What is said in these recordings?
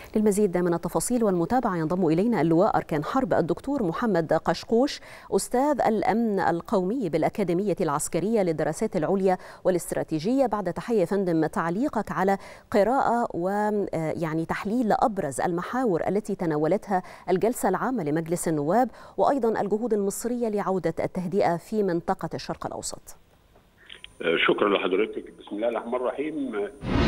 للمزيد من التفاصيل والمتابعة ينضم إلينا اللواء أركان حرب الدكتور محمد قشقوش أستاذ الأمن القومي بالأكاديمية العسكرية للدراسات العليا والاستراتيجية بعد تحية فندم تعليقك على قراءة ويعني تحليل لأبرز المحاور التي تناولتها الجلسة العامة لمجلس النواب وأيضا الجهود المصرية لعودة التهدئة في منطقة الشرق الأوسط شكرا لحضرتك بسم الله الرحمن الرحيم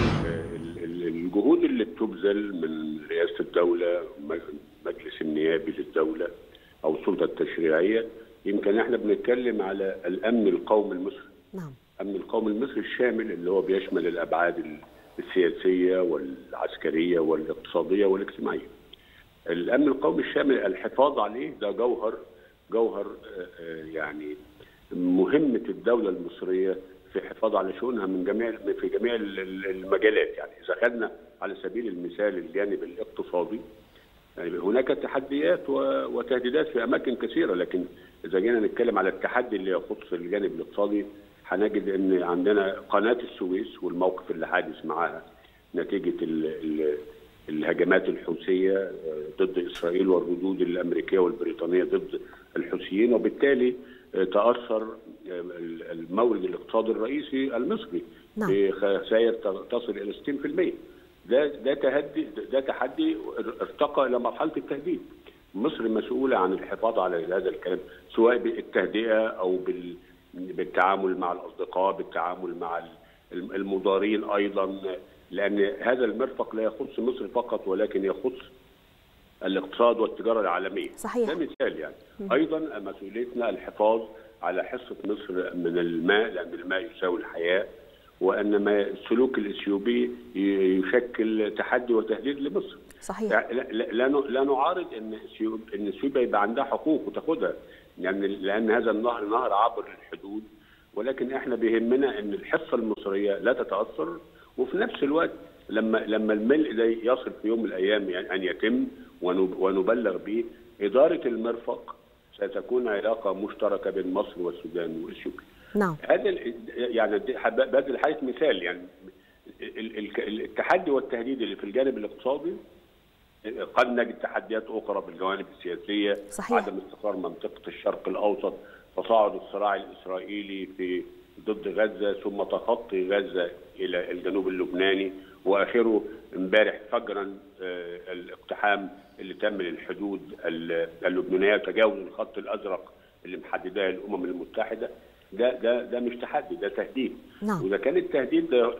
الجهود اللي بتبذل من رئاسه الدوله مجلس النيابي للدوله او السلطه التشريعيه يمكن احنا بنتكلم على الامن القومي المصري نعم الامن القومي المصري الشامل اللي هو بيشمل الابعاد السياسيه والعسكريه والاقتصاديه والاجتماعيه الامن القومي الشامل الحفاظ عليه ده جوهر جوهر يعني مهمه الدوله المصريه في الحفاظ على شؤونها من جميع في جميع المجالات يعني اذا خدنا على سبيل المثال الجانب الاقتصادي يعني هناك تحديات وتهديدات في اماكن كثيره لكن اذا جينا نتكلم على التحدي اللي يخص الجانب الاقتصادي هنجد ان عندنا قناه السويس والموقف اللي حادث معها نتيجه ال ال الهجمات الحوثيه ضد اسرائيل والردود الامريكيه والبريطانيه ضد الحوثيين وبالتالي تاثر المورد الاقتصادي الرئيسي المصري نعم. بخسائر تصل الى 60% ده ده تهدي ده تحدي ارتقى الى مرحله التهديد مصر مسؤوله عن الحفاظ على هذا الكلام سواء بالتهدئه او بال بالتعامل مع الاصدقاء بالتعامل مع المضارين ايضا لان هذا المرفق لا يخص مصر فقط ولكن يخص الاقتصاد والتجاره العالميه صحيح. ده مثال يعني م. ايضا مسؤوليتنا الحفاظ على حصه مصر من الماء لان الماء يساوي الحياه وان ما السلوك الاثيوبي يشكل تحدي وتهديد لمصر صحيح يعني لا لا نعارض ان ان اثيوبيا يبقى عندها حقوق وتاخدها يعني لان هذا النهر نهر عبر الحدود ولكن احنا بيهمنا ان الحصه المصريه لا تتاثر وفي نفس الوقت لما لما الملء ده يصل في يوم من الايام يعني ان يتم ونبلغ به اداره المرفق ستكون علاقه مشتركه بين مصر والسودان واثيوبيا. نعم. هذا يعني بذل حيث مثال يعني التحدي والتهديد اللي في الجانب الاقتصادي قد نجد تحديات اخرى في الجوانب السياسيه صحيح. عدم استقرار منطقه الشرق الاوسط تصاعد الصراع الاسرائيلي في ضد غزه ثم تخطي غزه الى الجنوب اللبناني واخره امبارح فجرا الاقتحام اللي تم للحدود اللبنانيه وتجاوز الخط الازرق اللي محدداه الامم المتحده ده ده ده مش تحدي ده تهديد نعم. واذا كان التهديد ده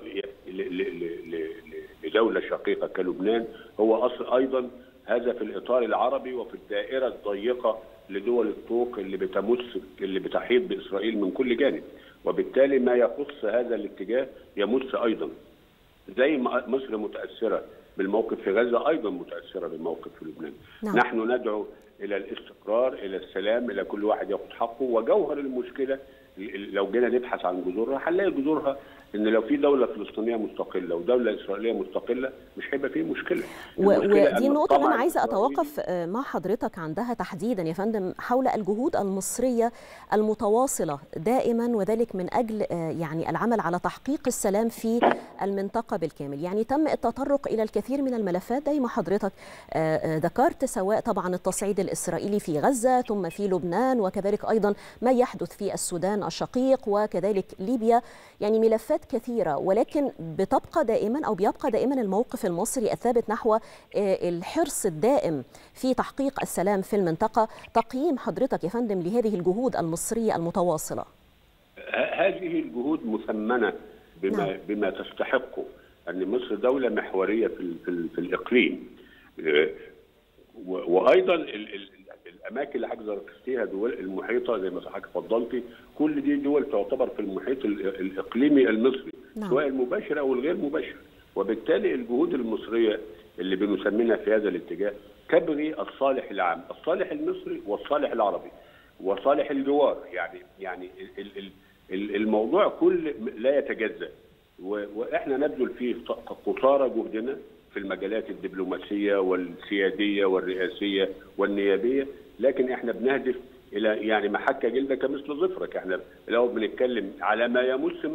لدوله شقيقه كلبنان هو اصل ايضا هذا في الاطار العربي وفي الدائره الضيقه لدول الطوق اللي بتمس اللي بتحيط باسرائيل من كل جانب وبالتالي ما يخص هذا الاتجاه يمس ايضا زي ما مصر متاثره بالموقف في غزه ايضا متاثره بالموقف في لبنان نعم. نحن ندعو الى الاستقرار الى السلام الى كل واحد ياخذ حقه وجوهر المشكله لو جينا نبحث عن جذورها هنلاقي جذورها ان لو في دوله فلسطينيه مستقله ودوله اسرائيليه مستقله مش هيبقى فيه مشكله ودي النقطه اللي انا عايزه اتوقف مع حضرتك عندها تحديدا يا فندم حول الجهود المصريه المتواصله دائما وذلك من اجل يعني العمل على تحقيق السلام في المنطقه بالكامل يعني تم التطرق الى الكثير من الملفات زي ما حضرتك ذكرت سواء طبعا التصعيد الاسرائيلي في غزه ثم في لبنان وكذلك ايضا ما يحدث في السودان الشقيق وكذلك ليبيا يعني ملفات كثيرة ولكن بتبقى دائما أو بيبقى دائما الموقف المصري الثابت نحو الحرص الدائم في تحقيق السلام في المنطقة تقييم حضرتك يا فندم لهذه الجهود المصرية المتواصلة هذه الجهود مثمنة بما, نعم. بما تستحقه أن مصر دولة محورية في, في, في الإقليم وأيضا الاماكن اللي حضرتك ذكرتيها دول المحيطه زي ما حضرتك اتفضلتي كل دي دول تعتبر في المحيط الاقليمي المصري نعم. سواء المباشر او الغير مباشر وبالتالي الجهود المصريه اللي بنسميها في هذا الاتجاه تبغي الصالح العام الصالح المصري والصالح العربي وصالح الجوار يعني يعني الموضوع كل لا يتجزا واحنا نبذل فيه قصارى جهدنا في المجالات الدبلوماسيه والسياديه والرئاسيه والنيابيه لكن احنا بنهدف الى يعني محك جلدك مثل ظفرك احنا الاول بنتكلم على ما يمس مصر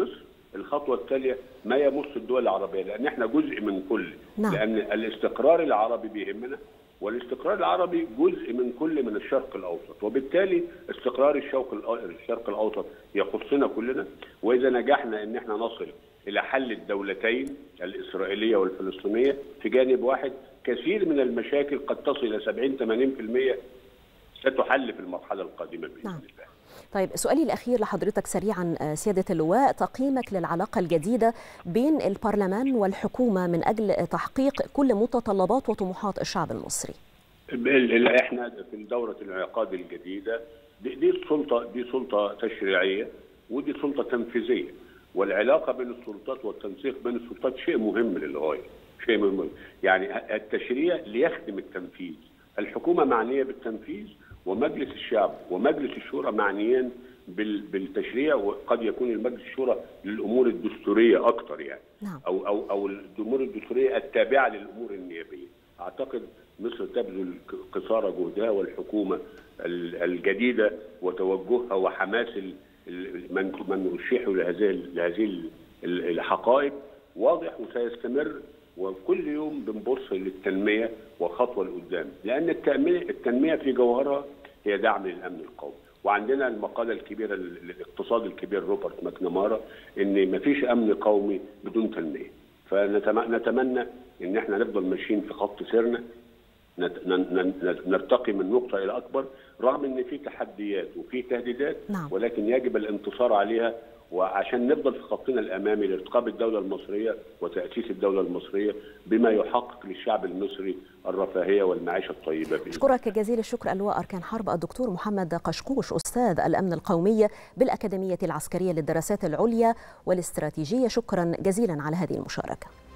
الخطوه التاليه ما يمس الدول العربيه لان احنا جزء من كل نعم. لان الاستقرار العربي بيهمنا والاستقرار العربي جزء من كل من الشرق الاوسط وبالتالي استقرار الشرق الأ- الشرق الاوسط يخصنا كلنا واذا نجحنا ان احنا نصل الى حل الدولتين الاسرائيليه والفلسطينيه في جانب واحد كثير من المشاكل قد تصل الى 70 80% ستحل في المرحله القادمه باذن نعم. الله. طيب سؤالي الأخير لحضرتك سريعا آه، سيادة اللواء تقييمك للعلاقة الجديدة بين البرلمان والحكومة من أجل تحقيق كل متطلبات وطموحات الشعب المصري ال- ال- احنا في دوره الانعقاد الجديده دي, دي سلطه دي سلطه تشريعيه ودي سلطه تنفيذيه والعلاقه بين السلطات والتنسيق بين السلطات شيء مهم للغايه شيء مهم يعني التشريع ليخدم التنفيذ الحكومه معنيه بالتنفيذ ومجلس الشعب ومجلس الشورى معنيين بال- بالتشريع وقد يكون المجلس الشورى للامور الدستوريه اكثر يعني نعم. او او او الامور الدستوريه التابعه للامور النيابيه اعتقد مصر تبذل قصارى جهدها والحكومه ال- الجديده وتوجهها وحماس ال- ال- من من رشحوا لهذه لهذه ال- ال- الحقائب واضح وسيستمر وكل يوم بنبص للتنميه وخطوه لقدام لان التنميه التنميه في جوهرها هي دعم للامن القومي وعندنا المقاله الكبيره للاقتصاد الكبير روبرت ماكنامارا ان مفيش امن قومي بدون تنميه فنتمنى ان احنا نفضل ماشيين في خط سيرنا نت- ن- ن- نرتقي من نقطه الى اكبر رغم ان في تحديات وفي تهديدات نعم. ولكن يجب الانتصار عليها وعشان نفضل في خطنا الامامي لارتقاء الدوله المصريه وتاسيس الدوله المصريه بما يحقق للشعب المصري الرفاهيه والمعيشه الطيبه بإذن أشكرك جزيل الشكر اللواء أركان حرب الدكتور محمد قشقوش أستاذ الأمن القومي بالأكاديمية العسكرية للدراسات العليا والاستراتيجية شكرا جزيلا على هذه المشاركة